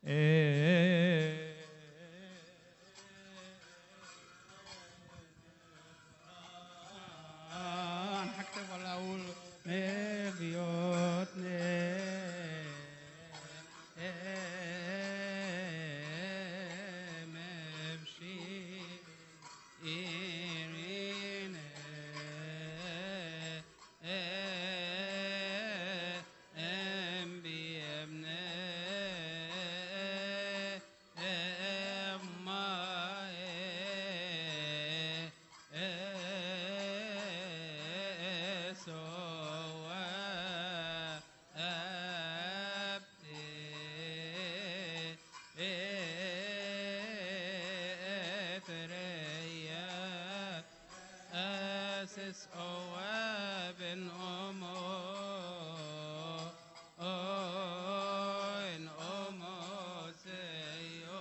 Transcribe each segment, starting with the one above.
انا هكتب ولا اقول بيوتنا مبشي إيرينا أنبياء أسس أواب أمو إن أمو سيو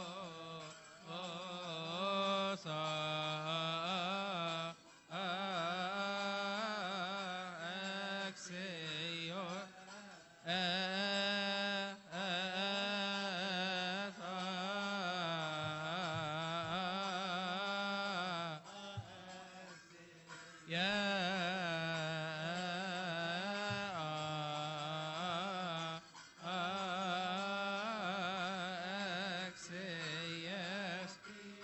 صا أكسيو Yes.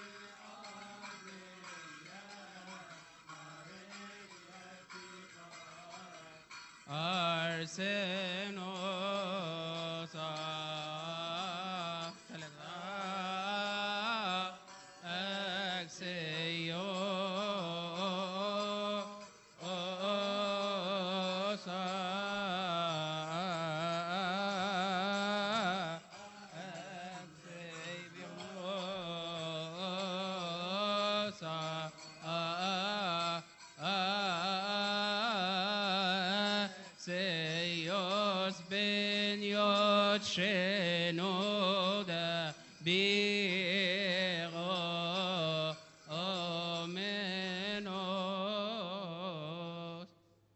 Arsenosa Telegra Exeo Osa Exeviosa Seios ben yot shenoda biro omenos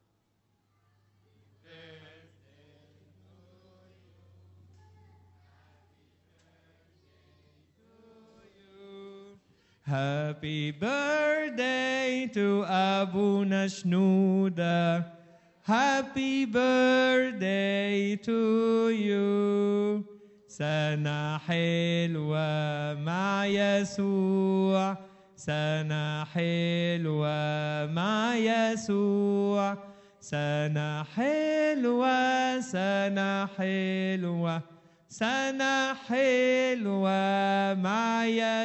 Happy birthday to Abu Nashnuda. Happy birthday to you. سنة حلوة مع يسوع سنة حلوة مع يسوع سنة حلوة سنة حلوة سنة حلوة مع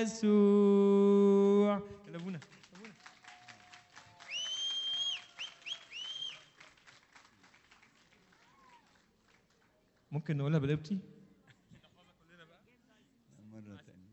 يسوع كلمونا ممكن نقولها بالقبطي؟ مرة تانية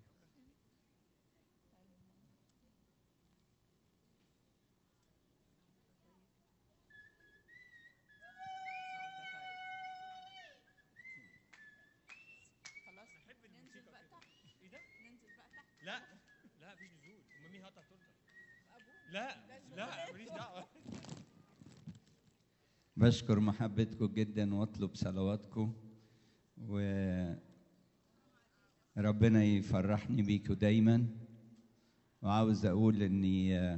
لا لا مفيش نزول امال مين هقطع التورته؟ لا لا ماليش دعوه بشكر محبتكم جدا واطلب صلواتكم و ربنا يفرحني بيكم دايما وعاوز اقول اني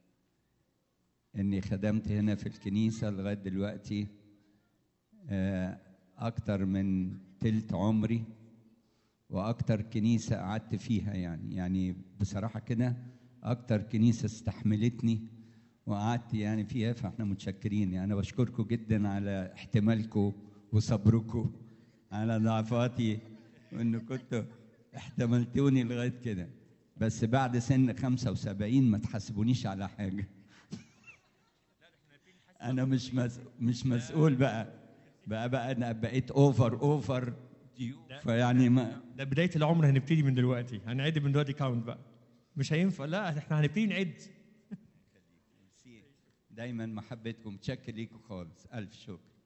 اني خدمت هنا في الكنيسه لغايه دلوقتي آه، اكتر من تلت عمري واكتر كنيسه قعدت فيها يعني يعني بصراحه كده اكتر كنيسه استحملتني وقعدت يعني فيها فاحنا متشكرين يعني انا بشكركم جدا على احتمالكم وصبركم على ضعفاتي وان كنتوا احتملتوني لغايه كده بس بعد سن 75 ما تحاسبونيش على حاجه انا مش مس... مش مسؤول بقى بقى بقى انا بقيت اوفر اوفر فيعني ما ده بدايه العمر هنبتدي من دلوقتي هنعد من دلوقتي كاونت بقى مش هينفع لا احنا هنبتدي نعد دايما محبتكم متشكر ليكم خالص الف شكر